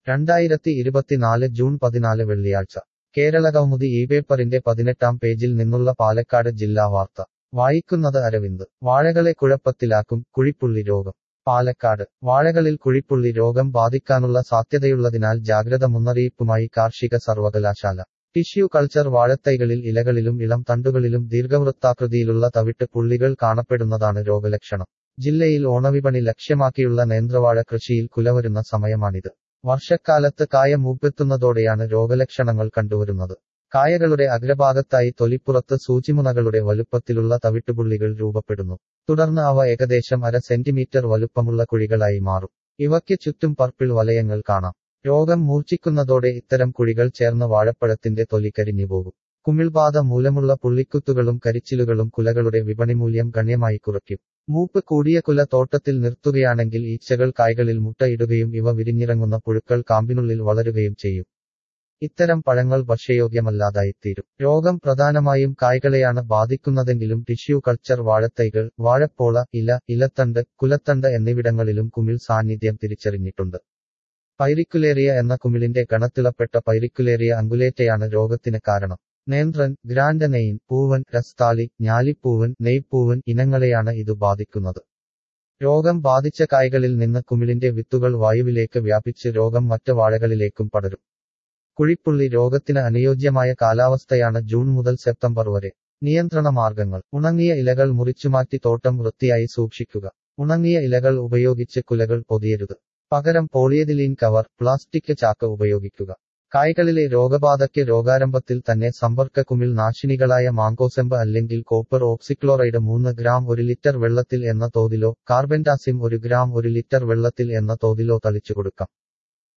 രണ്ടായിരത്തി ഇരുപത്തിനാല് ജൂൺ പതിനാല് വെള്ളിയാഴ്ച കേരളകൗമുദി ഈ പേപ്പറിന്റെ പതിനെട്ടാം പേജിൽ നിന്നുള്ള പാലക്കാട് ജില്ലാ വാർത്ത വായിക്കുന്നത് അരവിന്ദ് വാഴകളെ കുഴപ്പത്തിലാക്കും കുഴിപ്പുള്ളി രോഗം പാലക്കാട് വാഴകളിൽ കുഴിപ്പുള്ളി രോഗം ബാധിക്കാനുള്ള സാധ്യതയുള്ളതിനാൽ ജാഗ്രത മുന്നറിയിപ്പുമായി കാർഷിക സർവകലാശാല ടിഷ്യൂ കൾച്ചർ വാഴത്തൈകളിൽ ഇലകളിലും ഇളം തണ്ടുകളിലും ദീർഘവൃത്താകൃതിയിലുള്ള തവിട്ട് പുള്ളികൾ കാണപ്പെടുന്നതാണ് രോഗലക്ഷണം ജില്ലയിൽ ഓണവിപണി ലക്ഷ്യമാക്കിയുള്ള നേന്ത്രവാഴ കൃഷിയിൽ കുലവരുന്ന സമയമാണിത് വർഷക്കാലത്ത് കായ മൂപ്പെത്തുന്നതോടെയാണ് രോഗലക്ഷണങ്ങൾ കണ്ടുവരുന്നത് കായകളുടെ അഗ്രഭാഗത്തായി തൊലിപ്പുറത്ത് സൂചിമുനകളുടെ വലുപ്പത്തിലുള്ള തവിട്ടുപുള്ളികൾ രൂപപ്പെടുന്നു തുടർന്ന് അവ ഏകദേശം അര സെന്റിമീറ്റർ വലുപ്പമുള്ള കുഴികളായി മാറും ഇവയ്ക്ക് ചുറ്റും പർപ്പിൾ വലയങ്ങൾ കാണാം രോഗം മൂർച്ഛിക്കുന്നതോടെ ഇത്തരം കുഴികൾ ചേർന്ന് വാഴപ്പഴത്തിന്റെ തൊലി കരിഞ്ഞുപോകും കുമിൾബാധ മൂലമുള്ള പുള്ളിക്കുത്തുകളും കരിച്ചിലുകളും കുലകളുടെ വിപണിമൂല്യം ഗണ്യമായി കുറയ്ക്കും മൂപ്പ് കൂടിയ കുല തോട്ടത്തിൽ നിർത്തുകയാണെങ്കിൽ ഈച്ചകൾ കായ്കളിൽ മുട്ടയിടുകയും ഇവ വിരിഞ്ഞിറങ്ങുന്ന പുഴുക്കൾ കാമ്പിനുള്ളിൽ വളരുകയും ചെയ്യും ഇത്തരം പഴങ്ങൾ ഭക്ഷ്യയോഗ്യമല്ലാതായിത്തീരും രോഗം പ്രധാനമായും കായ്കളെയാണ് ബാധിക്കുന്നതെങ്കിലും ടിഷ്യൂ കൾച്ചർ വാഴത്തൈകൾ വാഴപ്പോള ഇല ഇലത്തണ്ട് കുലത്തണ്ട് എന്നിവിടങ്ങളിലും കുമിൾ സാന്നിധ്യം തിരിച്ചറിഞ്ഞിട്ടുണ്ട് പൈറിക്കുലേറിയ എന്ന കുമിളിന്റെ ഗണത്തിലപ്പെട്ട പൈറിക്കുലേറിയ അങ്കുലേറ്റയാണ് രോഗത്തിന് കാരണം നേന്ത്രൻ ഗ്രാൻഡ് നെയ്ൻ പൂവൻ രസ്താളി ഞാലിപ്പൂവൻ നെയ്പ്പൂവൻ ഇനങ്ങളെയാണ് ഇത് ബാധിക്കുന്നത് രോഗം ബാധിച്ച കായ്കളിൽ നിന്ന് കുമിളിന്റെ വിത്തുകൾ വായുവിലേക്ക് വ്യാപിച്ച് രോഗം മറ്റ് വാഴകളിലേക്കും പടരും കുഴിപ്പുള്ളി രോഗത്തിന് അനുയോജ്യമായ കാലാവസ്ഥയാണ് ജൂൺ മുതൽ സെപ്റ്റംബർ വരെ നിയന്ത്രണ മാർഗങ്ങൾ ഉണങ്ങിയ ഇലകൾ മുറിച്ചുമാറ്റി തോട്ടം വൃത്തിയായി സൂക്ഷിക്കുക ഉണങ്ങിയ ഇലകൾ ഉപയോഗിച്ച് കുലകൾ പൊതിയരുത് പകരം പോളിയതിലീൻ കവർ പ്ലാസ്റ്റിക് ചാക്ക് ഉപയോഗിക്കുക കായ്കളിലെ രോഗബാധയ്ക്ക് രോഗാരംഭത്തിൽ തന്നെ സമ്പർക്ക കുമിൾ നാശിനികളായ മാങ്കോസെമ്പ് അല്ലെങ്കിൽ കോപ്പർ ഓക്സിക്ലോറൈഡ് മൂന്ന് ഗ്രാം ഒരു ലിറ്റർ വെള്ളത്തിൽ എന്ന തോതിലോ കാർബൻഡാസിം ഒരു ഗ്രാം ഒരു ലിറ്റർ വെള്ളത്തിൽ എന്ന തോതിലോ തളിച്ചു കൊടുക്കാം